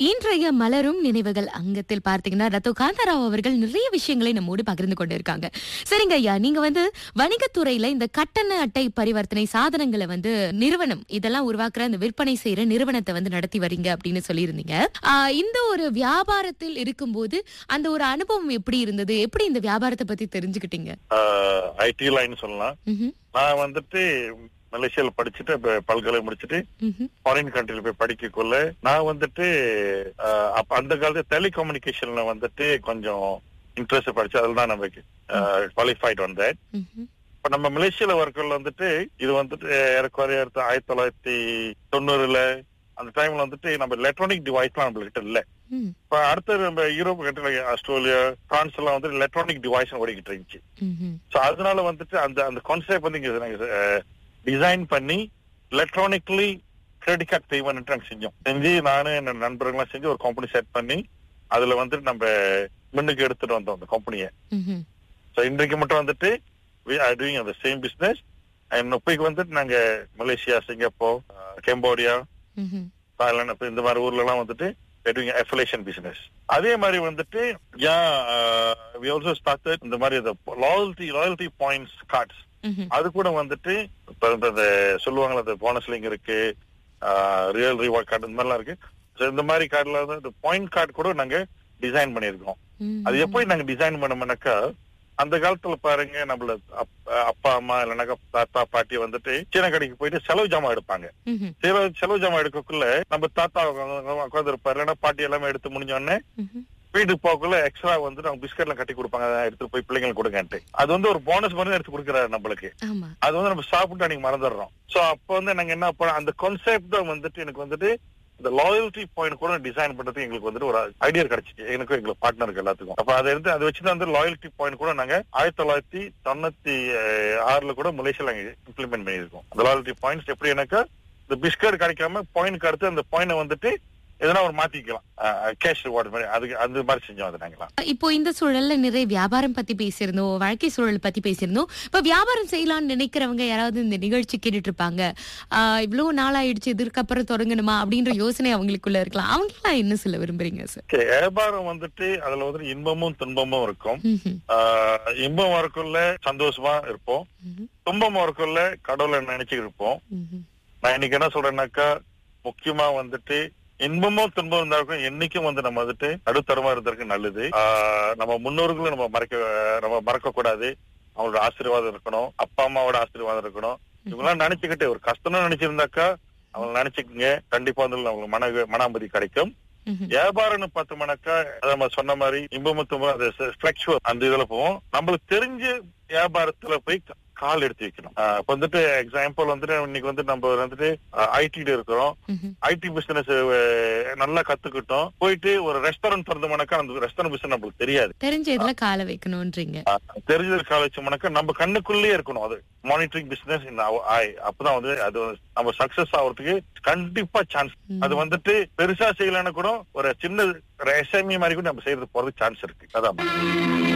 இன்றைய மலரும் நினைவுகள் அங்கத்தில் பார்த்தீங்கன்னா ரத்தோ காந்தாராவ் அவர்கள் நிறைய விஷயங்களை நம்மோடு பகிர்ந்து கொண்டிருக்காங்க சரிங்க ஐயா நீங்க வந்து வணிகத்துறையில இந்த கட்டண அட்டை பரிவர்த்தனை சாதனங்களை வந்து நிறுவனம் இதெல்லாம் உருவாக்குற இந்த விற்பனை செய்யற நிறுவனத்தை வந்து நடத்தி வரீங்க அப்படின்னு சொல்லியிருந்தீங்க ஆஹ் இந்த ஒரு வியாபாரத்தில் இருக்கும்போது அந்த ஒரு அனுபவம் எப்படி இருந்தது எப்படி இந்த வியாபாரத்தை பத்தி தெரிஞ்சுக்கிட்டீங்க ஐடி லைன் சொல்லலாம் ம்ஹும், நான் வந்துட்டு மலேசியால படிச்சுட்டு இப்ப பல்கலை முடிச்சுட்டு ம்ஹும், ஃபாரின் கண்ட்ரில போய் படிக்கக்குள்ள நான் வந்துட்டு ஆஹ், அப்ப அந்த காலத்து டெலிகம்யூனிகேஷன்ல வந்துட்டு கொஞ்சம் இன்ட்ரெஸ்ட் படிச்சு அதில் தான் நமக்கு குவாலிஃபைட் வந்தேன் ம்ஹும், இப்ப நம்ம மலேசியால ஒர்க்கர்ல வந்துட்டு இது வந்துட்டு ஏறக்குறைய எடுத்து ஆயிரத்தி தொள்ளாயிரத்தி தொண்ணூறுல அந்த டைம்ல வந்துட்டு நம்ம எலக்ட்ரானிக் டிவைஸ்லாம் நம்மள்கிட்ட இல்ல ம், இப்ப அடுத்த நம்ம யூரோப் கண்ட்ரி ஆஸ்திரேலியா பிரான்ஸ் எல்லாம் வந்து எலக்ட்ரானிக் டிவைஸ் ஓடிக்கிட்டு இருந்துச்சு ம்ஹும், சோ அதனால வந்துட்டு அந்த அந்த கான்செப்ட் வந்து இங்க நாங்க டிசைன் பண்ணி எலக்ட்ரானிக்லி கிரெடிட் கார்டு பேமெண்ட் நாங்க செஞ்சோம் செஞ்சு நானும் என் நண்பர்கள்லாம் செஞ்சு ஒரு கம்பெனி செட் பண்ணி அதுல வந்துட்டு நம்ம முன்னுக்கு எடுத்துட்டு வந்தோம் அந்த கம்பெனியை ம்ஹும், ஸோ இன்றைக்கு மட்டும் வந்துட்டு வி ஆர் டூயிங் அந்த சேம் பிசினஸ் அண்ட் இப்போக்கு வந்துட்டு நாங்க மலேசியா சிங்கப்பூர் கம்போடியா ம்ஹும், தாய்லாந்து அப்ப இந்த மாதிரி ஊர்ல எல்லாம் வந்துட்டு டூயிங் அஃபிலேஷன் பிசினஸ் அதே மாதிரி வந்துட்டு யா வி ஆல்சோ ஸ்டார்டட் இந்த மாதிரி லாயல்டி லாயல்டி பாயிண்ட்ஸ் கார்ட்ஸ் ம்ஹும், அது கூட வந்துட்டு இப்ப இந்த இந்த சொல்லுவாங்கல்ல அந்த போனஸ் லிங்க் இருக்கு ரியல் ரிவார்ட் கார்டு இந்த மாதிரிலாம் இருக்கு So இந்த மாதிரி கார்டுல வந்து இந்த பாயிண்ட் கார்டு கூட நாங்க டிசைன் பண்ணியிருக்கோம் ம்ஹும். அது எப்படி நாங்க டிசைன் பண்ணோம்னாக்கா அந்த காலத்துல பாருங்க நம்மள அப்- அப்பா அம்மா இல்லைனாக்கா தாத்தா பாட்டி வந்துட்டு சின்ன கடைக்கு போயிட்டு செலவு ஜாமான் எடுப்பாங்க ம்ஹும், செலவு செலவு ஜாமான் எடுக்கக்குள்ள நம்ம தாத்தா உட்காந்து இருப்பாரு இல்லைன்னா பாட்டி எல்லாமே எடுத்து முடிஞ்ச உடனே ம்ஹும். வீட்டுக்கு போகக்குள்ள எக்ஸ்ட்ரா வந்து அவங்க பிஸ்கட்லாம் கட்டி கொடுப்பாங்க அதை எடுத்து போய் பிள்ளைங்களுக்கு கொடுங்கன்ட்டு அது வந்து ஒரு போனஸ் மாதிரி எடுத்து கொடுக்குறாரு நம்மளுக்கு ஆமா அது வந்து நம்ம சாப்பிட்டு அன்னைக்கு மறந்துடுறோம் சோ அப்ப வந்து நாங்க என்ன பண்ணோம் அந்த கான்செப்ட் தான் வந்துட்டு எனக்கு வந்துட்டு இந்த லாயல்டி பாயிண்ட் கூட டிசைன் பண்றதுக்கு எங்களுக்கு வந்துட்டு ஒரு ஐடியா கிடைச்சிச்சு எனக்கும் எங்களுக்கு பார்ட்னருக்கு எல்லாத்துக்கும் அப்ப அதை எடுத்து அதை வச்சுதான் வந்து லாயல்டி பாயிண்ட் கூட நாங்க ஆயிரத்தி தொள்ளாயிரத்தி தொண்ணூத்தி அஹ், ஆறுல கூட மலேசியால இம்ப்ளிமெண்ட் பண்ணியிருக்கோம் அந்த லாயல்டி பாயிண்ட்ஸ் எப்படி எனக்கு இந்த பிஸ்கட் கிடைக்காம பாயிண்ட் அடுத்து அந்த பாயிண்ட் வந்துட்டு எதனா ஒரு மாத்திக்கலாம் கேஷ் ரிவார்டு மாதிரி அதுக்கு அந்த மாதிரி செஞ்சோம் அது நாங்களாம் இப்போ இந்த சூழல்ல நிறைய வியாபாரம் பத்தி பேசியிருந்தோம் வாழ்க்கை சூழல் பத்தி பேசியிருந்தோம் இப்ப வியாபாரம் செய்யலாம்னு நினைக்கிறவங்க யாராவது இந்த நிகழ்ச்சி கேட்டுட்டு இருப்பாங்க ஆஹ் இவ்வளவு நாள் ஆயிடுச்சு இதுக்கப்புறம் தொடங்கணுமா அப்படின்ற யோசனை அவங்களுக்குள்ள இருக்கலாம் அவங்க எல்லாம் என்ன சொல்ல விரும்புறீங்க சார் Okay, வியாபாரம் வந்துட்டு அதுல வந்து இன்பமும் துன்பமும் இருக்கும் ம்ஹும், ஆஹ் இன்பம் வரக்குள்ள சந்தோஷமா இருப்போம் ம்ஹும், துன்பம் வரக்குள்ள கடவுளை நினைச்சு இருப்போம் ம்ஹும், நான் இன்னைக்கு என்ன சொல்றேன்னாக்கா முக்கியமா வந்துட்டு இன்பமும் துன்பம் இருந்தாலும் என்னைக்கும் வந்து நம்ம வந்துட்டு நடுத்தரமா இருந்ததுக்கு நல்லது ஆஹ் நம்ம முன்னோர்களை நம்ம மறக்க நம்ம மறக்க கூடாது அவங்களோட ஆசீர்வாதம் இருக்கணும் அப்பா அம்மாவோட ஆசீர்வாதம் இருக்கணும் இவங்கெல்லாம் நினைச்சுக்கிட்டு ஒரு கஷ்டம்னு நினைச்சிருந்தாக்கா அவங்க நினைச்சுக்கங்க கண்டிப்பா வந்து அவங்களுக்கு மன மனாமதி கிடைக்கும் ம்ஹும், வியாபாரம்னு பார்த்தோம்னாக்கா அதை நம்ம சொன்ன மாதிரி இன்பமுத்தும் அது ஃபிளக்சுவல் அந்த இதுல போவோம் நம்மளுக்கு தெரிஞ்ச வியாபாரத்துல போய் கா- கால் எடுத்து வைக்கணும் ஆஹ் இப்ப வந்துட்டு எக்ஸாம்பிள் வந்துட்டு இன்னைக்கு வந்து நம்ம வந்துட்டு ஐடில இருக்கிறோம் ம்ஹும், ஐடி பிசினஸ் நல்லா கத்துக்கிட்டோம் போயிட்டு ஒரு ரெஸ்டாரண்ட் திறந்தோம்னாக்கா அந்த ரெஸ்டாரண்ட் பிசினஸ் நம்மளுக்கு தெரியாது தெரிஞ்ச இதுல காலை வைக்கணும்ன்றீங்க ஆஹ் தெரிஞ்சது கால் வச்சோம்னாக்கா நம்ம கண்ணுக்குள்ளேயே இருக்கணும் அது மானிட்டரிங் பிசினஸ் அப்பதான் வந்து அது நம்ம சக்சஸ் ஆகிறதுக்கு கண்டிப்பா சான்ஸ் ம். அது வந்துட்டு பெருசா செய்யலன்னா கூட ஒரு சின்ன எஸ்எம்இ மாதிரி கூட நம்ம செய்யறது போறதுக்கு சான்ஸ் இருக்கு அதான்